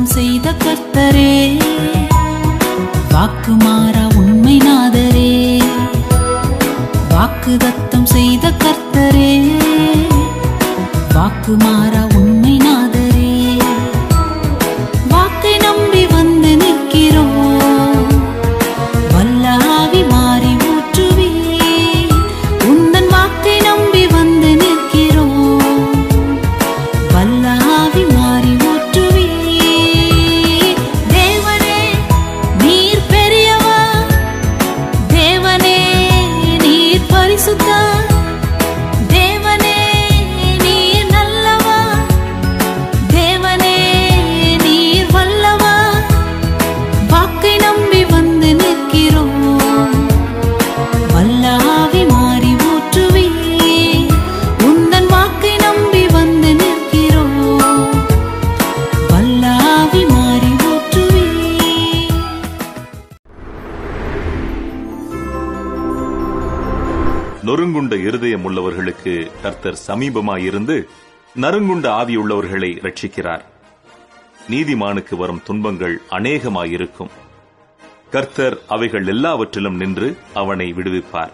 வாக்குதத்தம் செய்த கர்த்தரே வாக்கு மாறா உண்மை நாதரே வாக்குதத்தம் செய்த கர்த்தரே வாக்கு மாறா உண்மை நாதரே வாக்கை நம்பி வந்து நிற்கிறோம் வல்லாவி மாறி ஊற்றுவே உந்தன் வாக்கை நம்பி வந்து நிற்கிறோம் வல்லாவி மாறி ஊற்றுவே தேவனே நீர் பெரியவர் தேவனே நீர் பரிசுத்தர் தேவனே நீர் நல்லவர் தேவனே நீர் வல்லவர் வாக்கை நம்பி வந்து நிற்கிறோம் வல்லாவி மாறி ஊற்றுவே உந்தன் வாக்கை நம்பி வந்து நிற்கிறோம் வல்லாவி மாறி ஊற்றுவே நொறுங்குண்ட இருதயம் உள்ளவர்களுக்கு கர்த்தர் சமீபமாயிருந்து நறுங்குண்ட ஆவியுள்ளவர்களை ரட்சிக்கிறார் நீதிமானுக்கு வரும் துன்பங்கள் அநேகமாயிருக்கும் கர்த்தர் அவைகள் எல்லாவற்றிலும் நின்று அவனை விடுவிப்பார்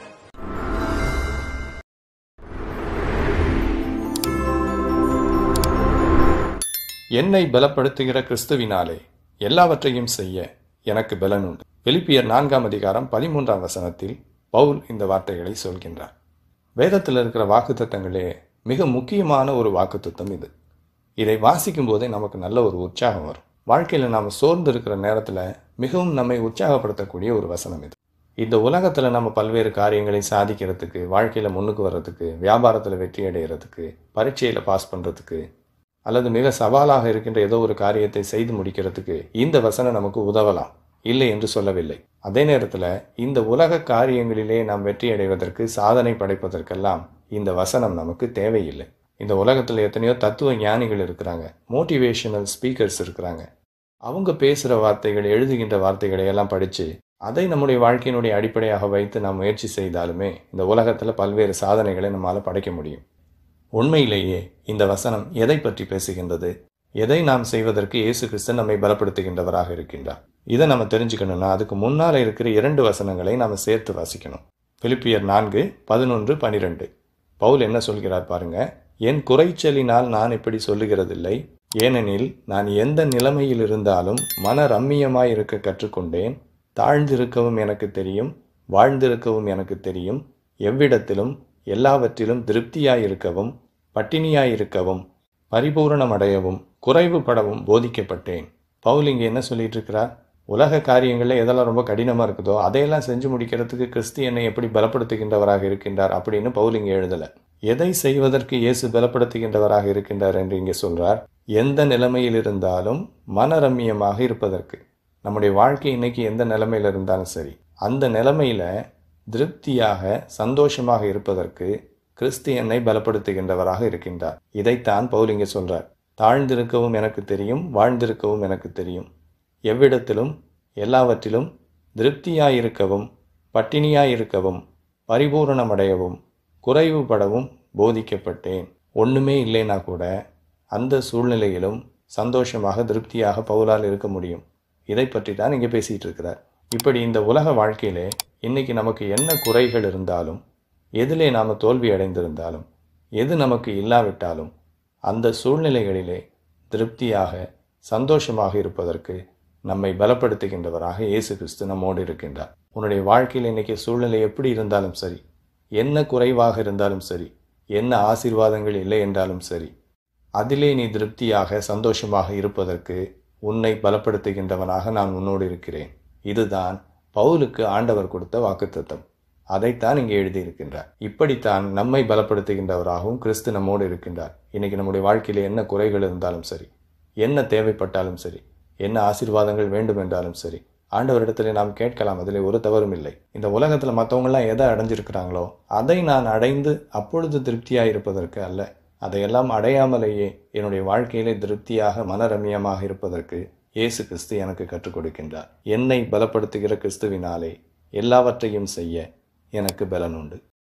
என்னை பலப்படுத்துகிற கிறிஸ்துவினாலே எல்லாவற்றையும் செய்ய எனக்கு பலன் உண்டு பிலிப்பியர் நான்காம் அதிகாரம் பதிமூன்றாம் வசனத்தில் பவுல் இந்த வார்த்தைகளை சொல்கின்றார் வேதத்தில் இருக்கிற வாக்குத்தத்தங்களே மிக முக்கியமான ஒரு வாக்குத்தத்தம் இது இதை வாசிக்கும் போதே நமக்கு நல்ல ஒரு உற்சாகம் வரும் வாழ்க்கையில் நாம் சோர்ந்து இருக்கிற நேரத்தில் மிகவும் நம்மை உற்சாகப்படுத்தக்கூடிய ஒரு வசனம் இது இந்த உலகத்தில் நம்ம பல்வேறு காரியங்களை சாதிக்கிறதுக்கு வாழ்க்கையில் முன்னுக்கு வர்றதுக்கு வியாபாரத்தில் வெற்றி அடைகிறதுக்கு பரீட்சையில் பாஸ் பண்ணுறதுக்கு அல்லது மிக சவாலாக இருக்கின்ற ஏதோ ஒரு காரியத்தை செய்து முடிக்கிறதுக்கு இந்த வசனம் நமக்கு உதவலாம் இல்லை என்று சொல்லவில்லை அதே நேரத்தில் இந்த உலக காரியங்களிலே நாம் வெற்றி அடைவதற்கு சாதனை படைப்பதற்கெல்லாம் இந்த வசனம் நமக்கு தேவையில்லை இந்த உலகத்தில் எத்தனையோ தத்துவ ஞானிகள் இருக்கிறாங்க மோட்டிவேஷனல் ஸ்பீக்கர்ஸ் இருக்கிறாங்க அவங்க பேசுகிற வார்த்தைகள் எழுதுகின்ற வார்த்தைகளை எல்லாம் படித்து அதை நம்முடைய வாழ்க்கையினுடைய அடிப்படையாக வைத்து நாம் முயற்சி செய்தாலுமே இந்த உலகத்தில் பல்வேறு சாதனைகளை நம்மால் படைக்க முடியும் உண்மையிலேயே இந்த வசனம் எதை பற்றி பேசுகின்றது எதை நாம் செய்வதற்கு இயேசு கிறிஸ்து நம்மை பலப்படுத்துகின்றவராக இருக்கின்றார் இதை நம்ம தெரிஞ்சுக்கணும்னா அதுக்கு முன்னால் இருக்கிற இரண்டு வசனங்களை நாம் சேர்த்து வாசிக்கணும் பிலிப்பியர் நான்கு பதினொன்று பனிரெண்டு பவுல் என்ன சொல்கிறார் பாருங்க என் குறைச்சலினால் நான் இப்படி சொல்லுகிறதில்லை ஏனெனில் நான் எந்த நிலைமையில் இருந்தாலும் மன ரம்மியமாய் இருக்க கற்றுக்கொண்டேன் தாழ்ந்திருக்கவும் எனக்கு தெரியும் வாழ்ந்திருக்கவும் எனக்கு தெரியும் எவ்விடத்திலும் எல்லாவற்றிலும் திருப்தியாயிருக்கவும் பட்டினியாயிருக்கவும் பரிபூரணமடையவும் குறைவுபடவும் போதிக்கப்பட்டேன் பவுல் இங்கே என்ன சொல்லிட்டு இருக்கிறார் உலக காரியங்களில் எதெல்லாம் ரொம்ப கடினமாக இருக்குதோ அதையெல்லாம் செஞ்சு முடிக்கிறதுக்கு கிறிஸ்து என்னை எப்படி பலப்படுத்துகின்றவராக இருக்கின்றார் அப்படின்னு பவுல் இங்கே எழுதலை எதை செய்வதற்கு இயேசு பலப்படுத்துகின்றவராக இருக்கின்றார் என்று இங்கே சொல்றார் எந்த நிலைமையில் இருந்தாலும் மனரம்மியமாக இருப்பதற்கு நம்முடைய வாழ்க்கை இன்னைக்கு எந்த நிலைமையில் இருந்தாலும் சரி அந்த நிலைமையில திருப்தியாக சந்தோஷமாக இருப்பதற்கு கிறிஸ்து என்னை பலப்படுத்துகின்றவராக இருக்கின்றார் இதைத்தான் பவுல் இங்கே சொல்றார் தாழ்ந்திருக்கவும் எனக்கு தெரியும் வாழ்ந்திருக்கவும் எனக்கு தெரியும் எவ்விடத்திலும் எல்லாவற்றிலும் திருப்தியாயிருக்கவும் பட்டினியாயிருக்கவும் பரிபூரணமடையவும் குறைவுபடவும் போதிக்கப்பட்டேன் ஒண்ணுமே இல்லைனா கூட அந்த சூழ்நிலையிலும் சந்தோஷமாக திருப்தியாக பவுலால் இருக்க முடியும் இதை பற்றி தான் இங்கே பேசிட்டு இருக்கிறார் இப்படி இந்த உலக வாழ்க்கையிலே இன்னைக்கு நமக்கு என்ன குறைகள் இருந்தாலும் எதிலே நாம் தோல்வி அடைந்திருந்தாலும் எது நமக்கு இல்லாவிட்டாலும் அந்த சூழ்நிலைகளிலே திருப்தியாக சந்தோஷமாக இருப்பதற்கு நம்மை பலப்படுத்துகின்றவராக இயேசு கிறிஸ்து நம்மோடு இருக்கின்றார் உன்னுடைய வாழ்க்கையில் இன்னைக்கு சூழ்நிலை எப்படி இருந்தாலும் சரி என்ன குறைவாக இருந்தாலும் சரி என்ன ஆசீர்வாதங்கள் இல்லை என்றாலும் சரி அதிலே நீ திருப்தியாக சந்தோஷமாக இருப்பதற்கு உன்னை பலப்படுத்துகின்றவனாக நான் உன்னோடு இருக்கிறேன் இதுதான் பவுலுக்கு ஆண்டவர் கொடுத்த வாக்குத்தத்தம் அதைத்தான் இங்கே எழுதியிருக்கின்றார் இப்படித்தான் நம்மை பலப்படுத்துகின்றவராகவும் கிறிஸ்து நம்மோடு இருக்கின்றார் இன்னைக்கு நம்முடைய வாழ்க்கையில என்ன குறைகள் இருந்தாலும் சரி என்ன தேவைப்பட்டாலும் சரி என்ன ஆசீர்வாதங்கள் வேண்டும் என்றாலும் சரி ஆண்டவரிடத்துல நாம் கேட்கலாம் அதில் ஒரு தவறும் இல்லை இந்த உலகத்துல மற்றவங்கெல்லாம் எதை அடைஞ்சிருக்கிறாங்களோ அதை நான் அடைந்து அப்பொழுது திருப்தியாக இருப்பதற்கு அல்ல அதையெல்லாம் அடையாமலேயே என்னுடைய வாழ்க்கையிலே திருப்தியாக மனரம்யமாக இருப்பதற்கு இயேசு கிறிஸ்து எனக்கு கற்றுக் கொடுக்கின்றார் என்னை பலப்படுத்துகிற கிறிஸ்துவினாலே எல்லாவற்றையும் செய்ய எனக்கு பலன் உண்டு